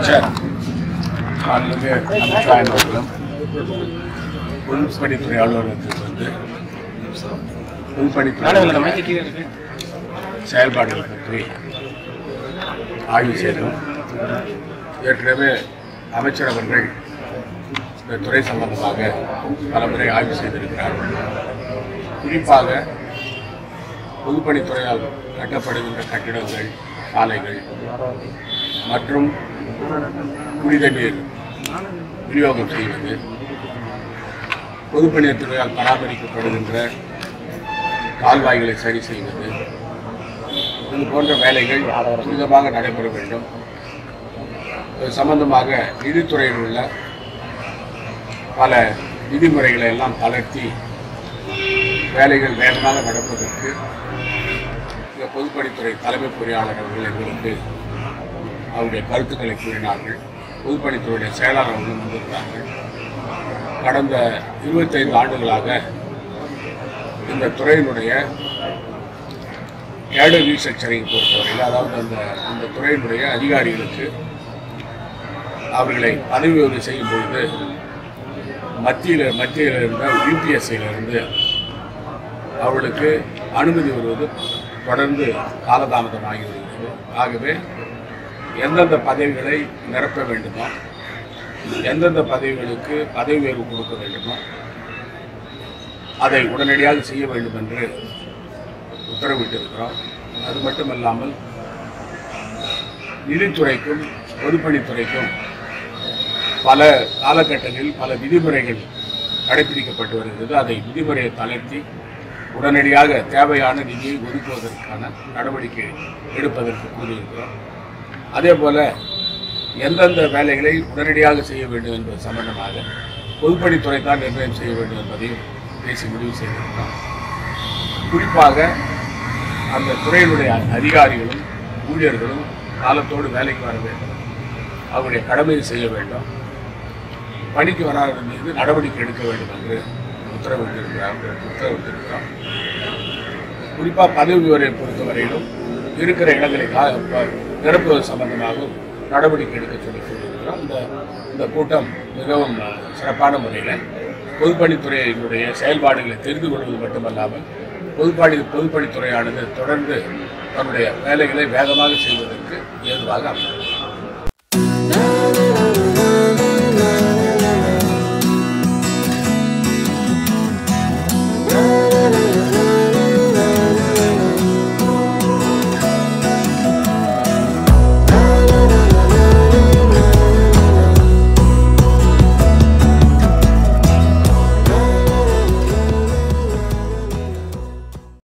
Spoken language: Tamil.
அமைச்சர் மாண்புமிகு அமித்ஷாயின் அவர்களும் பொதுப்பணித்துறை அலுவலகத்துக்கு வந்து பொதுப்பணித்துறை செயல்பாடுகள் பற்றி ஆய்வு செய்தோம் ஏற்கனவே அமைச்சர் அவர்கள் இந்த துறை சம்பந்தமாக பலமுறை ஆய்வு செய்திருக்கிறார்கள் குறிப்பாக பொதுப்பணித்துறையால் கட்டப்படுகின்ற கட்டிடங்கள் சாலைகள் மற்றும் குடித நீர் விநியோகம் செய்வது பொதுப்பணித்துறையால் பராமரிக்கப்படுகின்ற கால்வாய்களை சரி செய்வது இது போன்ற வேலைகள் துரிதமாக நடைபெற வேண்டும் இது சம்பந்தமாக நிதித்துறையில் உள்ள பல விதிமுறைகளை எல்லாம் தளர்த்தி வேலைகள் வேகமாக நடப்பதற்கு இந்த பொதுப்பணித்துறை தலைமை பொறியாளர் அவர்கள் எங்களுக்கு அவருடைய கருத்துக்களை கூறினார்கள் பொதுப்பணித்துறையுடைய செயலாளர்களும் வந்திருந்தார்கள் கடந்த இருபத்தைந்து ஆண்டுகளாக இந்த துறையினுடைய கேடர் ரீஸ்ட்ரக்சரிங் பொறுத்தவரையில் அதாவது அந்த அந்த துறையினுடைய அதிகாரிகளுக்கு அவர்களை பதவி உயர்வு செய்யும் பொழுது மத்தியில் மத்தியில் இருந்த யூபிஎஸ்சியிலிருந்து அவர்களுக்கு அனுமதி வருவது தொடர்ந்து காலதாமதமாகி வருகிறது ஆகவே எந்தெந்த பதவிகளை நிரப்ப வேண்டுமோ எந்தெந்த பதவிகளுக்கு பதவி உயர்வு கொடுக்க வேண்டுமோ அதை உடனடியாக செய்ய வேண்டும் என்று உத்தரவிட்டிருக்கிறோம் அது மட்டுமல்லாமல் நிதித்துறைக்கும் பொதுப்பணித்துறைக்கும் பல காலகட்டங்களில் பல விதிமுறைகள் கடைபிடிக்கப்பட்டு வருகிறது அதை விதிமுறையை தளர்த்தி உடனடியாக தேவையான நிதியை ஒதுக்குவதற்கான நடவடிக்கை எடுப்பதற்கு கூறியிருக்கிறோம் அதே போல எந்தெந்த வேலைகளை உடனடியாக செய்ய வேண்டும் என்பது சம்பந்தமாக பொதுப்பணித்துறை தான் நிர்ணயம் செய்ய வேண்டும் என்பதையும் பேசி முடிவு செய்திருக்கிறோம் குறிப்பாக அந்த துறையினுடைய அதிகாரிகளும் ஊழியர்களும் காலத்தோடு வேலைக்கு வர வேண்டும் அவருடைய கடமையை செய்ய வேண்டும் பணிக்கு வராத மீது நடவடிக்கை எடுக்க வேண்டும் என்று உத்தரவிட்டிருக்கிறார் உத்தரவிட்டிருக்கிறோம் குறிப்பாக பதவி உயர்வை பொறுத்தவரையிலும் இருக்கிற இடங்களை கா- ப- நிரப்புவது சம்பந்தமாகவும் நடவடிக்கை எடுக்க சொல்லி சொல்லியிருக்கிறோம் இந்த இந்த கூட்டம் மிகவும் அஹ், சிறப்பான முறையில் பொதுப்பணித்துறையினுடைய செயல்பாடுகளை தெரிந்து கொள்வது மட்டுமல்லாமல் பொதுப்பணி பொதுப்பணித்துறையானது தொடர்ந்து தன்னுடைய வேலைகளை வேகமாக செய்வதற்கு ஏதுவாக அமையும்